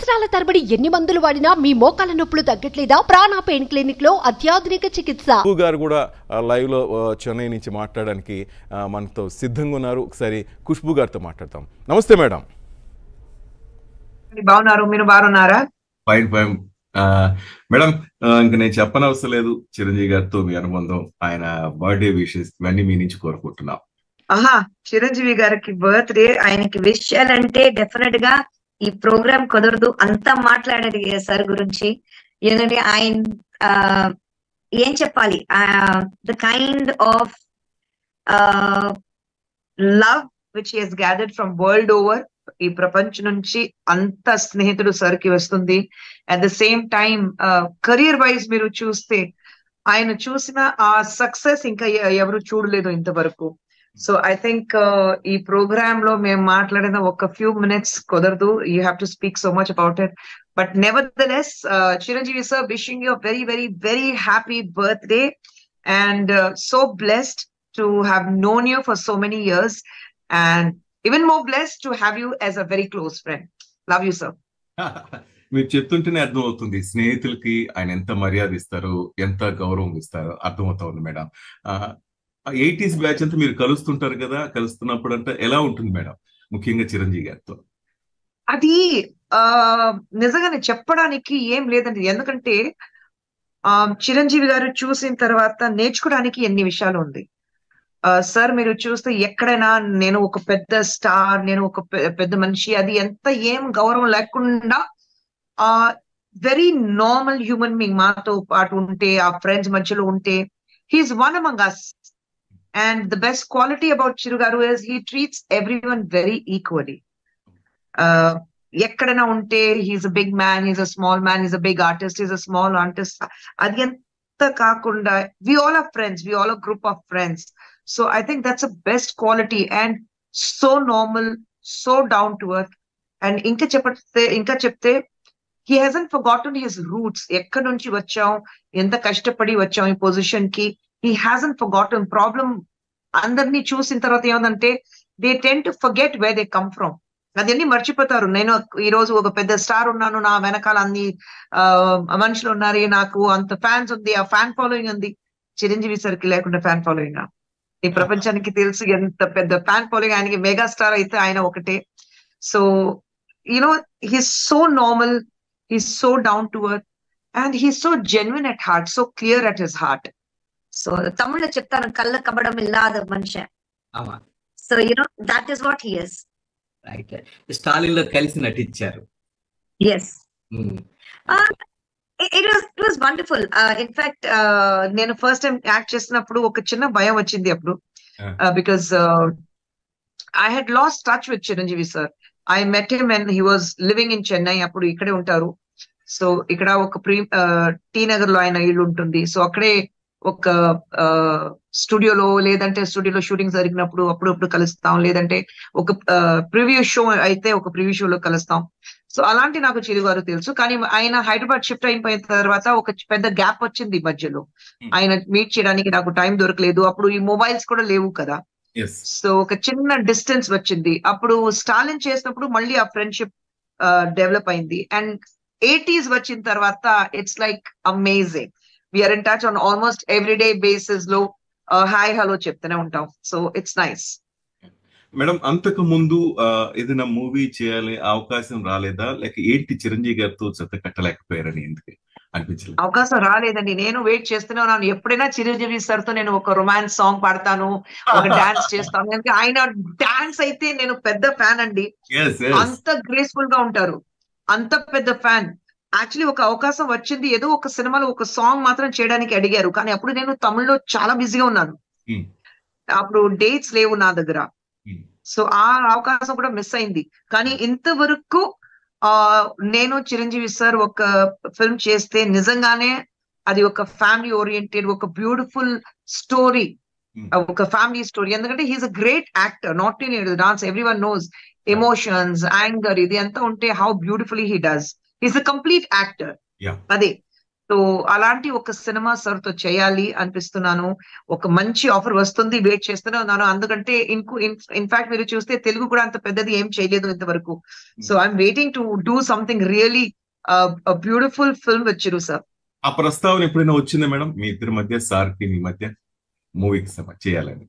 సంవత్సరాల తరబడి ఎన్ని మందులు వాడినా మీ మోకాల నొప్పులు తగ్గట్లేదా ప్రాణ పెయిన్ క్లినిక్ లో అత్యాధునిక చికిత్స బాబు గారు కూడా ఆ, లైవ్లో ఆ, చెన్నై నుంచి మాట్లాడడానికి ఆ, మనతో సిద్ధంగా ఉన్నారు ఒకసారి ఖుష్బు గారితో మాట్లాడతాం నమస్తే మేడం బాగున్నారు మీరు బాగున్నారా ఫైన్ ఫైన్ ఆ, మేడం ఆ, ఇంక నేను చెప్పనవసరం లేదు చిరంజీవి గారితో మీ అనుబంధం ఆయన బర్త్డే విషెస్ ఇవన్నీ మీ నుంచి కోరుకుంటున్నాం ఆహా చిరంజీవి గారికి బర్త్డే ఆయనకి విష్ చేయాలంటే డెఫినెట్ గా ఈ ప్రోగ్రామ్ కుదరదు అంతా మాట్లాడేది సార్ గురించి ఎందుకంటే ఆయన ఆ, ఏం చెప్పాలి the kind of love which he's gathered from world over ఈ ప్రపంచం నుంచి అంత స్నేహితుడు సార్ కి వస్తుంది at the same time career wise మీరు చూస్తే ఆయన చూసిన ఆ సక్సెస్ ఇంకా ఎ- ఎవరు చూడలేదు ఇంతవరకు సో ఐ థింక్ ఈ ప్రోగ్రామ్ లో మేము మాట్లాడిన ఒక ఫ్యూ మినిట్స్ కుదరదు you have to speak so much about it but nevertheless Chiranjeevi sir wishing you very very very happy birthday and so blessed to have known you for so many years and even more blessed to have you as a very close friend love you sir మీరు చెప్తుంటేనే అర్థం అవుతుంది స్నేహితులకి ఆయన ఎంత మర్యాద ఇస్తారు ఎంత గౌరవం ఇస్తారో అర్థమవుతా ఉంది మేడం ఎయిటీస్ బ్యాచ్ అంతా మీరు కలుస్తుంటారు కదా కలుస్తున్నప్పుడు అంటే ఎలా ఉంటుంది మేడం ముఖ్యంగా చిరంజీవి గారితో అది ఆ నిజంగానే చెప్పడానికి ఏం లేదండి ఎందుకంటే ఆ చిరంజీవి గారు చూసిన తర్వాత నేర్చుకోవడానికి ఎన్ని విషయాలు ఉంది ఆ సార్ మీరు చూస్తే ఎక్కడైనా నేను ఒక పెద్ద స్టార్ నేను ఒక పె- పెద్ద మనిషి అది ఎంత ఏం గౌరవం లేకుండా ఆ వెరీ నార్మల్ హ్యూమన్ బీయింగ్ మాతో పాటు ఉంటే ఆ ఫ్రెండ్స్ మధ్యలో ఉంటే he's one among us and the best quality about Chiru garu is he treats every one very equally ఎక్కడైనా ఉంటే he's a big man he's a small man he's a big artist he's a small artist అది ఎంత కాకుండా we all are friends we all a group of friends so I think that's a best quality and so normal so down to earth అండ్ ఇంకా చెప్తే ఇంకా చెప్తే he hasn't forgotten his roots ఎక్కడి నుంచి వచ్చాం ఎంత కష్టపడి వచ్చాం ఈ పొజిషన్ కి హీ హ్యాజన్ ఫర్గాటన్ ప్రాబ్లం అందరినీ చూసిన తర్వాత ఏమందంటే they tend to forget where they come from అదన్నీ మర్చిపోతారు నేను ఈ రోజు ఒక పెద్ద స్టార్ ఉన్నాను నా వెనకాల అన్ని ఆ, మనుషులు ఉన్నారు నాకు అంత ఫ్యాన్స్ ఉంది ఆ ఫ్యాన్ ఫాలోయింగ్ ఉంది చిరంజీవి సరికి లేకుండా ఫ్యాన్ ఫాలోయింగ్ ఈ ప్రపంచానికి తెలుసు ఎంత పెద్ద ఫ్యాన్ ఫాలోయింగ్ ఆయనకి మెగా స్టార్ అయితే ఆయన ఒకటే so you know he's so normal he's so down to earth and he's so genuine at heart so clear at his heart so తమిళ్లో చెప్తాను కళ్ళ కబడం ఇల్లాద మనిషి ఆమా so you know that is what he is right Stalin లో కలిసి నటించారు yes um. It was it was wonderful in fact నేను ఫస్ట్ టైం యాక్ట్ చేసినప్పుడు ఒక చిన్న భయం వచ్చింది అప్పుడు Ah. Because I had lost touch with Chiranjeevi sir I met him and he was living in Chennai అప్పుడు ఇక్కడే ఉంటారు సో ఇక్కడ ఒక ప్రీ టీ నగర్ లో ఆయన ఇల్లు ఉంటుంది సో అక్కడే ఒక స్టూడియోలో లేదంటే స్టూడియోలో షూటింగ్ జరిగినప్పుడు అప్పుడప్పుడు కలుస్తాం లేదంటే ఒక ప్రివ్యూ షో అయితే ఒక ప్రివ్యూ షోలో కలుస్తాం సో అలాంటి నాకు చిరు గారు తెలుసు కానీ ఆయన హైదరాబాద్ షిఫ్ట్ అయిపోయిన తర్వాత ఒక పెద్ద గ్యాప్ వచ్చింది మధ్యలో Hmm. ఆయన మీట్ చేయడానికి నాకు టైం దొరకలేదు అప్పుడు ఈ మొబైల్స్ కూడా లేవు కదా ఎస్ సో ఒక చిన్న డిస్టెన్స్ వచ్చింది అప్పుడు స్టాలిన్ చేసినప్పుడు మళ్ళీ ఆ ఫ్రెండ్షిప్ డెవలప్ అయింది అండ్ ఎయిటీస్ వచ్చిన తర్వాత it's like amazing we're in touch on almost everyday basis లో హాయ్ హలో చెప్తూనే ఉంటాం సో ఇట్స్ నైస్ మేడం అంతకు ముందు ఆ, ఏదైనా మూవీ చేయాలి అవకాశం రాలేదా లేక ఏంటి చిరంజీవి గారితో జత కట్టలేకపోయారని ఎందుకు అనిపించలేదు అవకాశం రాలేదండి నేను వెయిట్ చేస్తూనే ఉన్నాను ఎప్పుడైనా చిరంజీవి సార్ తో నేను ఒక రొమాన్స్ సాంగ్ పాడతాను ఒక డాన్స్ చేస్తాను ఎందుకంటే ఆయన డాన్స్ అయితే నేను పెద్ద ఫ్యాన్ అండి ఎస్ అంత గ్రేస్ఫుల్ గా ఉంటారు అంత పెద్ద ఫ్యాన్ యాక్చువల్లీ ఒక అవకాశం వచ్చింది ఏదో ఒక సినిమాలో ఒక సాంగ్ మాత్రం చేయడానికి అడిగారు కానీ అప్పుడు నేను తమిళ్లో చాలా బిజీగా ఉన్నాను Hmm. అప్పుడు డేట్స్ లేవు నా దగ్గర Hmm. సో ఆ అవకాశం కూడా మిస్ అయింది కానీ ఇంతవరకు ఆ నేను చిరంజీవి సార్ ఒక ఫిల్మ్ చేస్తే నిజంగానే అది ఒక ఫ్యామిలీ ఓరియంటెడ్ ఒక బ్యూటిఫుల్ స్టోరీ Hmm. ఒక ఫ్యామిలీ స్టోరీ ఎందుకంటే he's a great actor not in dance every one knows emotions anger ఇది అంతా ఉంటే how beautifully he does he's a complete actor Yeah. అదే సో అలాంటి ఒక సినిమా సార్ తో చేయాలి అనిపిస్తున్నాను ఒక మంచి ఆఫర్ వస్తుంది వెయిట్ చేస్తూనే ఉన్నాను అందుకంటే ఇంకో ఇన్ఫాక్ట్ మీరు చూస్తే తెలుగు కూడా అంత పెద్దది ఏం చేయలేదు ఇంతవరకు so I'm waiting to do something really beautiful film వచ్చిరు సార్ ఆ ప్రస్తావన ఎప్పుడైనా వచ్చిందా మేడం మీ ఇద్దరి మధ్య సార్ కి మీ మధ్య మూవీకి చేయాలని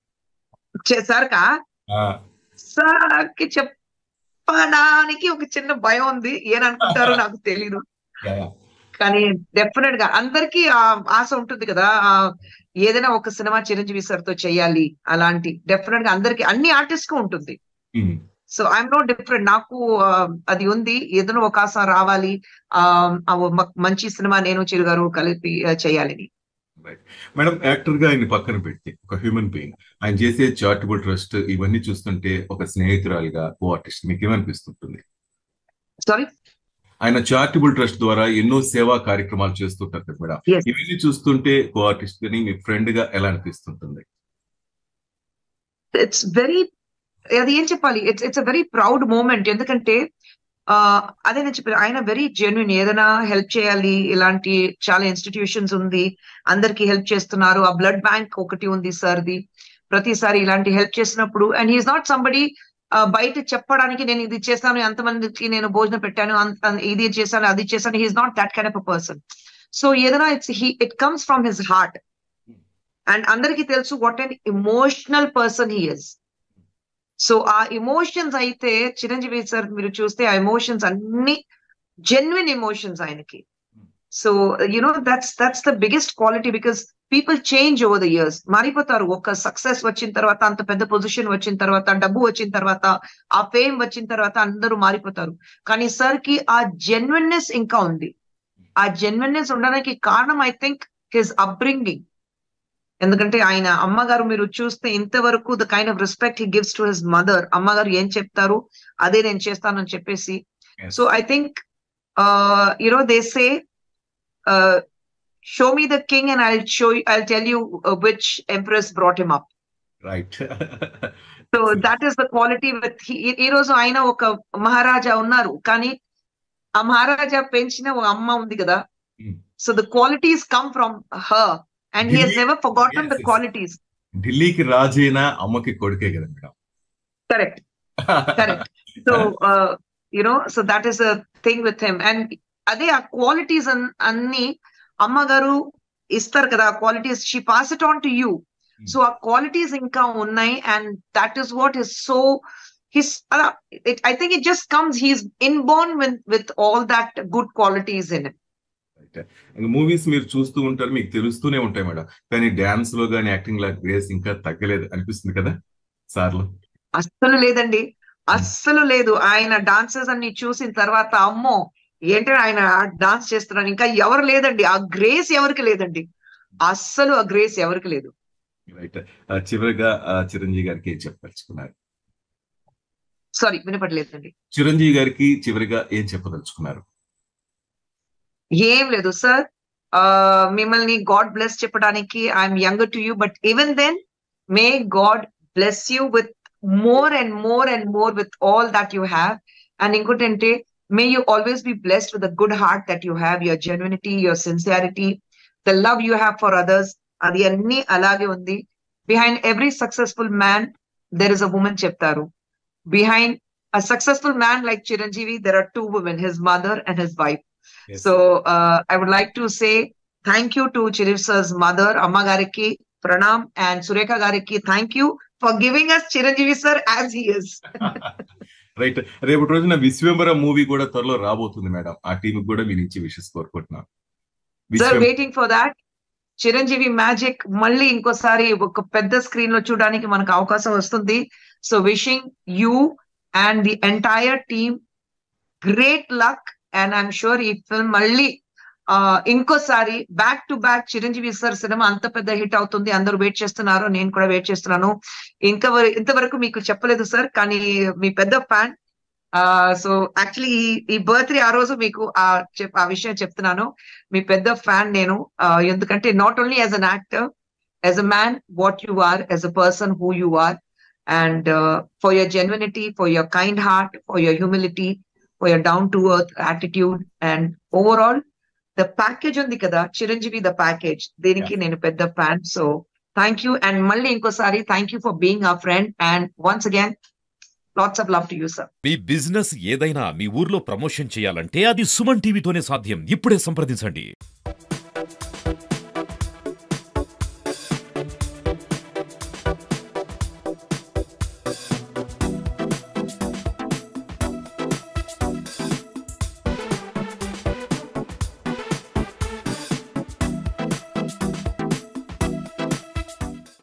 సార్ కా ఆ, సార్ కి చెప్పడానికి ఒక చిన్న భయం ఉంది ఏమనుకుంటారో నాకు తెలీదు యా, యా. కానీ డెఫినెట్ గా అందరికీ ఆ ఆశ ఉంటుంది కదా ఆ ఏదైనా ఒక సినిమా చిరంజీవి సార్ తో చేయాలి అలాంటి డెఫినెట్ గా అందరికి అన్ని ఆర్టిస్ట్ కు ఉంటుంది ఉమ్. సో ఐఎమ్ నో డిఫరెంట్ నాకు ఆ, అది ఉంది ఏదైనా ఒక ఆశ రావాలి ఆ ఆ మ- మంచి సినిమా నేను చిరుగారు కలిపి ఆ, చేయాలని మేడం యాక్టర్ గా ఆయన పక్కన పెట్టి ఒక హ్యూమన్ బీయింగ్ ఆయన చేసే చారిటబుల్ ట్రస్ట్ ఇవన్నీ చూస్తుంటే ఒక స్నేహితురాలిగా కో ఆర్టిస్ట్ మీకు ఏమనిపిస్తుంటుంది సారీ ఆయన చారిటబుల్ ట్రస్ట్ ద్వారా ఎన్నో సేవా కార్యక్రమాలు చేస్తుంటారు కదా మేడం Yes. ఇవన్నీ చూస్తుంటే కో ఆర్టిస్ట్ గాని మీ ఫ్రెండ్ గా ఎలా అనిపిస్తుంటుంది ఇట్స్ వెరీ అది ఏం చెప్పాలి it's it's a very proud moment ఎందుకంటే ఆ అదే నేను చెప్పాను ఆయన వెరీ జెన్యున్ ఏదైనా హెల్ప్ చేయాలి ఇలాంటి చాలా ఇన్స్టిట్యూషన్స్ ఉంది అందరికి హెల్ప్ చేస్తున్నారు ఆ బ్లడ్ బ్యాంక్ ఒకటి ఉంది సార్ది ప్రతిసారి ఇలాంటి హెల్ప్ చేసినప్పుడు అండ్ హీఈస్ నాట్ సంబడి బయట చెప్పడానికి నేను ఇది చేశాను ఎంతమందికి నేను భోజనం పెట్టాను అంత- అంత- ఇది చేశాను అది చేశాను he's not that kind of a person so ఏదైనా it's he it comes from his heart and అందరికీ తెలుసు what an emotional person he is so ఆ ఎమోషన్స్ అయితే చిరంజీవి సార్ మీరు చూస్తే ఆ ఎమోషన్స్ అన్ని జెన్యున్ ఎమోషన్స్ ఆయనకి so you know that's that's the biggest quality because people change over the years మారిపోతారు ఒక సక్సెస్ వచ్చిన తర్వాత అంత పెద్ద పొజిషన్ వచ్చిన తర్వాత డబ్బు వచ్చిన తర్వాత ఆ ఫేమ్ వచ్చిన తర్వాత అందరూ మారిపోతారు కానీ సార్ కి ఆ జెన్యున్నెస్ ఇంకా ఉంది ఆ జెన్యున్నెస్ ఉండడానికి కారణం ఐ థింక్ హిస్ అప్బ్రింగింగ్ ఎందుకంటే ఆయన అమ్మగారు మీరు చూస్తే ఇంతవరకు the kind of respect he gives to his mother అమ్మగారు ఏం చెప్తారు అదే నేను చేస్తానని చెప్పేసి Yes. So I think you know they say show me the king and I show I tell you which empress brought him up right so that is the quality with ఈ రోజు ఆయన ఒక మహారాజా ఉన్నారు కానీ ఆ మహారాజా పెంచిన ఒక అమ్మ ఉంది కదా Hmm. So the qualities come from her and he has Really? Never forgotten the Yes, yes. Qualities ఢిల్లీకి రాజైనా అమ్మకి కొడుకే కదా madam correct Correct. So you know so that is a thing with him and అదే ఆ క్వాలిటీస్ అన్ని అమ్మగారు ఇస్తారు కదా ఆ qualities she pass it on to you so ఆ క్వాలిటీస్ ఇంకా ఉన్నాయి and that is what is so his అలా I think it just comes he's in born with with all that good qualities in movies మీరు చూస్తూ ఉంటారు మీకు తెలుస్తూనే ఉంటాయి మేడం కానీ డాన్స్ లో కానీ యాక్టింగ్ లా గ్రేస్ ఇంకా తగ్గలేదు అనిపిస్తుంది కదా సార్లు అస్సలు లేదండి అస్సలు లేదు ఆయన డాన్సెస్ అన్ని చూసిన తర్వాత అమ్మో ఏంటంటే ఆయన డాన్స్ చేస్తున్నారు ఇంకా ఎవరు లేదండి ఆ గ్రేస్ ఎవరికి లేదండి అస్సలు ఆ గ్రేస్ ఎవరికి లేదు రైట్ చివరిగా ఆ, చిరంజీవి గారికి ఏం చెప్పదలుచుకున్నారు సారీ వినపడలేదండి చిరంజీవి గారికి చివరిగా ఏం చెప్పదలుచుకున్నారు ఏం లేదు సార్ మిమ్మల్ని గాడ్ బ్లెస్ చెప్పడానికి I'm younger to you but even then may God bless you with more and more and more with all that you have and ఇంకోటంటే may you always be blessed with a good heart that you have your genuinity your sincerity the love you have for others అది అన్ని అలాగే ఉంది behind every successful man there is a woman చెప్తారు behind a successful man like Chiranjeevi there are two women his mother and his wife So uh, I would like to say thank you to Chirivsa's mother, Amma Gariki, Pranam, and Surekha Gariki. Thank you for giving us Chiranjeevi sir as he is. Right రేపటి రోజున Vishwambhara movie కూడా త్వరలో రాబోతుంది madam ఆ team కూడా మీ నుంచి wishes కోరుకుంటున్నాం Sir, Vishwam- waiting for that. Chiranjeevi magic మళ్ళీ ఇంకోసారి ఒక పెద్ద స్క్రీన్ లో చూడడానికి మనకు అవకాశం వస్తుంది so wishing you and the entire team great luck and I'm sure ఈ ఫిల్మ్ మళ్ళీ ఆ, ఇంకోసారి back to back Chiranjeevi sir cinema అంత పెద్ద హిట్ అవుతుంది అందరూ వెయిట్ చేస్తున్నారు నేను కూడా వెయిట్ చేస్తున్నాను ఇంకా ఇంతవరకు మీకు చెప్పలేదు సార్ కానీ మీ పెద్ద ఫ్యాన్ సో యాక్చువల్లీ ఈ బర్త్డే ఆ రోజు మీకు ఆ చెప్- ఆ విషయం చెప్తున్నాను మీ పెద్ద ఫ్యాన్ నేను ఆ, ఎందుకంటే not only as an actor as a man what you are as a person who you are and for your genuinity for your kind heart for your humility for your down to earth attitude and overall the package ఉంది కదా Chiranjeevi the package దీనికి నేను పెద్ద fan so thank you and మళ్ళీ ఇంకోసారి thank you for being a friend and once again lots of love to you sir మీ business ఏదైనా మీ ఊర్లో ప్రమోషన్ చేయాలంటే అది సుమన్ టీవీతోనే సాధ్యం ఇప్పుడే సంప్రదించండి